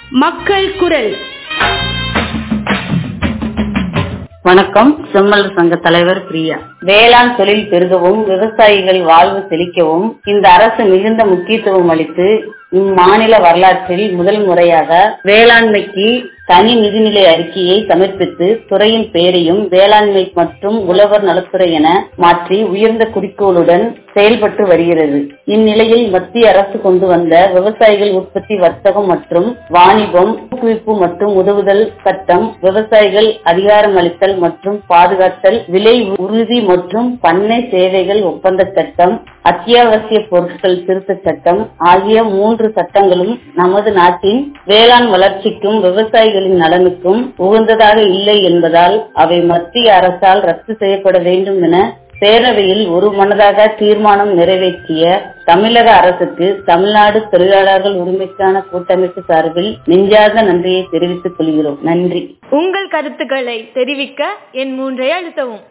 மக்கள் குரல் வணக்கம் செம்மல் சங்க தலைவர் பிரியா வேளாண் தொழில் பெருகவும் விவசாயிகள் வாழ்வு செழிக்கவும் இந்த அரசு மிகுந்த முக்கியத்துவம் அளித்து இம்மாநில வரலாற்றில் முதல் முறையாக வேளாண்மைக்கு தனி நிதிநிலை அறிக்கையை சமர்ப்பித்து துறையின் பெயரையும் வேளாண்மை மற்றும் உழவர் நலத்துறை என மாற்றி உயர்ந்த குறிக்கோளுடன் செயல்பட்டு வருகிறது இந்நிலையில் மத்திய அரசு கொண்டு வந்த விவசாயிகள் உற்பத்தி வர்த்தகம் மற்றும் வாணிபம் ஊக்குவிப்பு மற்றும் உதவுதல் சட்டம் விவசாயிகள் அதிகாரம் அளித்தல் மற்றும் பாதுகாத்தல் விலை உறுதி மற்றும் பண்ணை சேவைகள் ஒப்பந்த சட்டம் அத்தியாவசிய பொருட்கள் திருத்த சட்டம் ஆகிய மூன்று சட்டங்களும் நமது நாட்டின் வேளாண் வளர்ச்சிக்கும் விவசாயிகளின் நலனுக்கும் உகந்ததாக இல்லை என்பதால் அவை மத்திய அரசால் ரத்து செய்யப்பட வேண்டும் என பேரவையில் ஒரு மனதாக தீர்மானம் நிறைவேற்றிய தமிழக அரசுக்கு தமிழ்நாடு தொழிலாளர்கள் உரிமைக்கான கூட்டமைப்பு சார்பில் நெஞ்சார்ந்த நன்றியை தெரிவித்துக் கொள்கிறோம் நன்றி உங்கள் கருத்துக்களை தெரிவிக்க என் மூன்றை அழுத்தவும்